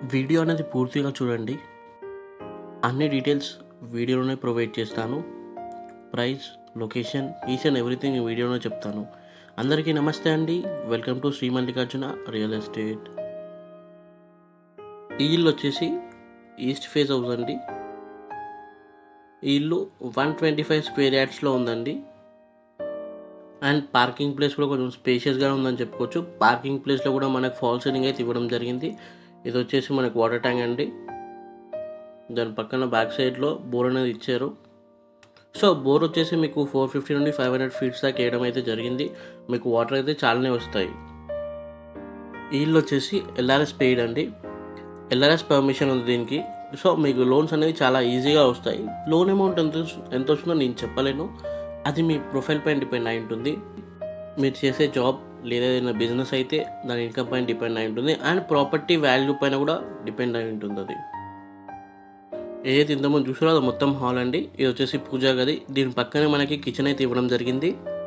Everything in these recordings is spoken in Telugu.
వీడియో అనేది పూర్తిగా చూడండి అన్ని డీటెయిల్స్ వీడియోలోనే ప్రొవైడ్ చేస్తాను price location each and everything ఈ వీడియోలో చెప్తాను అందరికీ నమస్తే అండి welcome to Shri Mallikarjuna real estate ఈ ఇల్లు వచ్చేసి ఈస్ట్ ఫేస్ హౌస్ అండి ఈ ఇల్లు వన్ ట్వంటీ ఫైవ్ స్క్వేర్ యార్డ్స్లో ఉందండి అండ్ పార్కింగ్ ప్లేస్ కూడా కొంచెం స్పేషియస్గా ఉందని చెప్పుకోవచ్చు పార్కింగ్ ప్లేస్లో కూడా మనకు ఫాల్ సీలింగ్ అయితే ఇవ్వడం జరిగింది ఇది వచ్చేసి మనకు వాటర్ ట్యాంక్ అండి దాని పక్కన బ్యాక్ సైడ్లో బోర్ అనేది ఇచ్చారు సో బోర్ వచ్చేసి మీకు ఫోర్ ఫిఫ్టీ నుండి ఫైవ్ హండ్రెడ్ ఫీట్స్ దాకా వేయడం అయితే జరిగింది మీకు వాటర్ అయితే చాలానే వస్తాయి ఈ ఇల్లు వచ్చేసి ఎల్ఆర్ఎస్ పెయిడ్ అండి ఎల్ఆర్ఎస్ పర్మిషన్ ఉంది దీనికి సో మీకు లోన్స్ అనేవి చాలా ఈజీగా వస్తాయి లోన్ అమౌంట్ ఎంత ఎంత వస్తుందో నేను చెప్పలేను అది మీ ప్రొఫైల్ పైన డిపెండ్ అయి ఉంటుంది మీరు చేసే జాబ్ లేదా ఏదైనా బిజినెస్ అయితే దాని ఇన్కమ్ పైన డిపెండ్ అయి ఉంటుంది అండ్ ప్రాపర్టీ వాల్యూ పైన కూడా డిపెండ్ అయి ఉంటుంది అది ఏదైతే ఇంతకుముందు చూసారో అది మొత్తం హాల్ అండి ఇది వచ్చేసి పూజా గది దీని పక్కనే మనకి కిచెన్ అయితే ఇవ్వడం జరిగింది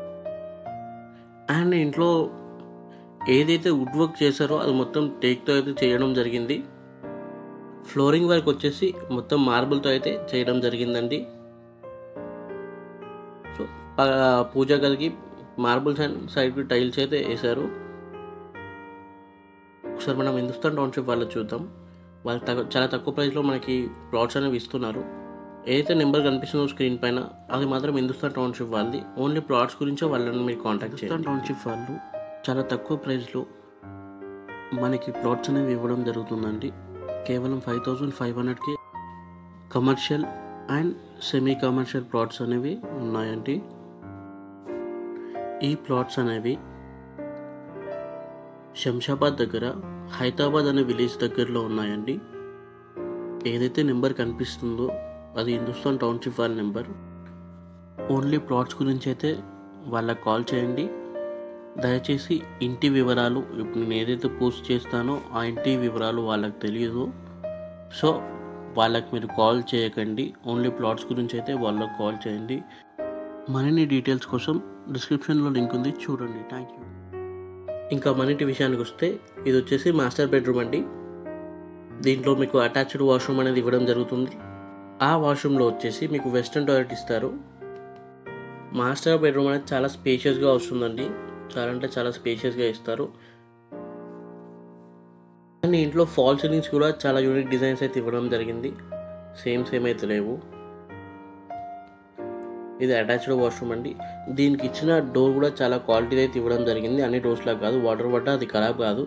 అండ్ ఇంట్లో ఏదైతే వుడ్ వర్క్ చేశారో అది మొత్తం టేక్తో అయితే చేయడం జరిగింది ఫ్లోరింగ్ వర్క్ వచ్చేసి మొత్తం మార్బుల్తో అయితే చేయడం జరిగిందండి సో ప- పూజా గదికి మార్బుల్స్ అండ్ సైడ్కి టైల్స్ అయితే వేశారు ఒకసారి మనం హిందుస్థాన్ టౌన్షిప్ వాళ్ళు చూద్దాం వాళ్ళు తగ్గ- చాలా తక్కువ ప్రైస్లో మనకి ప్లాట్స్ అనేవి ఇస్తున్నారు ఏదైతే నెంబర్ కనిపిస్తుందో స్క్రీన్ పైన అది మాత్రం హిందుస్థాన్ టౌన్షిప్ వాళ్ళది ఓన్లీ ప్లాట్స్ గురించే వాళ్ళని మీరు కాంటాక్ట్ చేయండి టౌన్షిప్ వాళ్ళు చాలా తక్కువ ప్రైస్లో మనకి ప్లాట్స్ అనేవి ఇవ్వడం జరుగుతుందండి కేవలం ఫైవ్ థౌజండ్ ఫైవ్ హండ్రెడ్కి commercial and semi commercial plots అనేవి ఉన్నాయండి ఈ ప్లాట్స్ అనేవి శంషాబాద్ దగ్గర హైదరాబాద్ అనే విలేజ్ దగ్గరలో ఉన్నాయండి ఏదైతే నెంబర్ కనిపిస్తుందో అది హిందుస్థాన్ టౌన్షిప్ వాళ్ళ నెంబర్ ఓన్లీ ప్లాట్స్ గురించి అయితే వాళ్ళకి కాల్ చేయండి దయచేసి ఇంటి వివరాలు ఇప్పుడు నేను ఏదైతే పోస్ట్ చేస్తానో ఆ ఇంటి వివరాలు వాళ్ళకి తెలియదు సో వాళ్ళకి మీరు కాల్ చేయకండి ఓన్లీ ప్లాట్స్ గురించి అయితే వాళ్ళకి కాల్ చేయండి మరిన్ని డీటెయిల్స్ కోసం డిస్క్రిప్షన్లో లింక్ ఉంది చూడండి థ్యాంక్ యూ ఇంకా మనిటి విషయానికి వస్తే ఇది వచ్చేసి మాస్టర్ బెడ్రూమ్ అండి దీంట్లో మీకు అటాచ్డ్ వాష్రూమ్ అనేది ఇవ్వడం జరుగుతుంది ఆ వాష్రూమ్లో వచ్చేసి మీకు వెస్ట్రన్ టాయిలెట్ ఇస్తారు మాస్టర్ బెడ్రూమ్ అనేది చాలా స్పేషియస్గా వస్తుందండి చాలా అంటే చాలా స్పేషియస్గా ఇస్తారు అండ్ ఇంట్లో ఫాల్ సీలింగ్స్ కూడా చాలా యూనిక్ డిజైన్స్ అయితే ఇవ్వడం జరిగింది సేమ్ సేమ్ అయితే లేవు ఇది అటాచ్డ్ వాష్రూమ్ అండి దీనికి ఇచ్చిన డోర్ కూడా చాలా క్వాలిటీ అయితే ఇవ్వడం జరిగింది అన్ని డోర్స్ లాగా కాదు వాటర్ పడ్డా అది ఖరాబ్ కాదు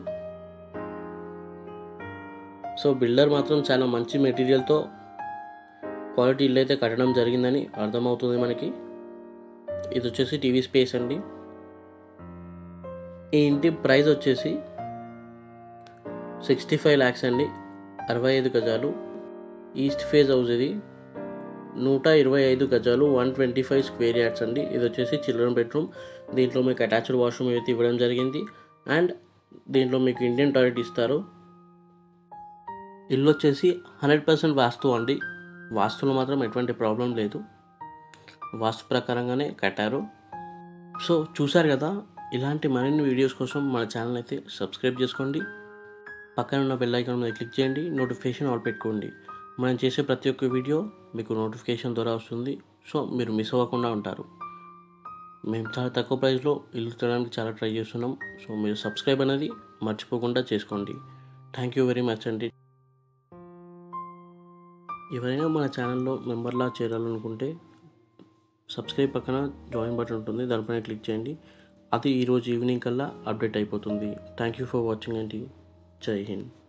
సో బిల్డర్ మాత్రం చాలా మంచి మెటీరియల్తో క్వాలిటీ ఇల్లు అయితే కట్టడం జరిగిందని అర్థమవుతుంది మనకి ఇది వచ్చేసి టీవీ స్పేస్ అండి ఈ ఇంటి ప్రైస్ వచ్చేసి సిక్స్టీ ఫైవ్ ల్యాక్స్ అండి అరవై ఐదు గజాలు ఈస్ట్ ఫేజ్ హౌస్ ఇది నూట ఇరవై ఐదు గజాలు one twenty five square yards అండి ఇది వచ్చేసి చిల్డ్రన్ బెడ్రూమ్ దీంట్లో మీకు అటాచ్డ్ వాష్రూమ్ అయితే ఇవ్వడం జరిగింది అండ్ దీంట్లో మీకు ఇండియన్ టాయిలెట్ ఇస్తారు ఇల్లు వచ్చేసి హండ్రెడ్ పర్సెంట్ వాస్తు అండి వాస్తులో మాత్రం ఎటువంటి ప్రాబ్లం లేదు వాస్తు ప్రకారంగానే కట్టారు సో చూసారు కదా ఇలాంటి మరిన్ని వీడియోస్ కోసం మన ఛానల్ అయితే సబ్స్క్రైబ్ చేసుకోండి పక్కన ఉన్న బెల్ ఐకాన్ మీద క్లిక్ చేయండి నోటిఫికేషన్ ఆల్ పెట్టుకోండి మనం చేసే ప్రతి ఒక్క వీడియో మీకు నోటిఫికేషన్ ద్వారా వస్తుంది సో మీరు మిస్ అవ్వకుండా ఉంటారు మేము చాలా తక్కువ ప్రైస్లో ఇల్లు తినడానికి చాలా ట్రై చేస్తున్నాం సో మీరు సబ్స్క్రైబ్ అనేది మర్చిపోకుండా చేసుకోండి థ్యాంక్ యూ వెరీ మచ్ అండి ఎవరైనా మన ఛానల్లో మెంబర్లా చేరాలనుకుంటే సబ్స్క్రైబ్ పక్కన జాయిన్ బటన్ ఉంటుంది దానిపైన క్లిక్ చేయండి అది ఈరోజు ఈవినింగ్ కల్లా అప్డేట్ అయిపోతుంది థ్యాంక్ యూ ఫర్ వాచింగ్ అండి జై హింద్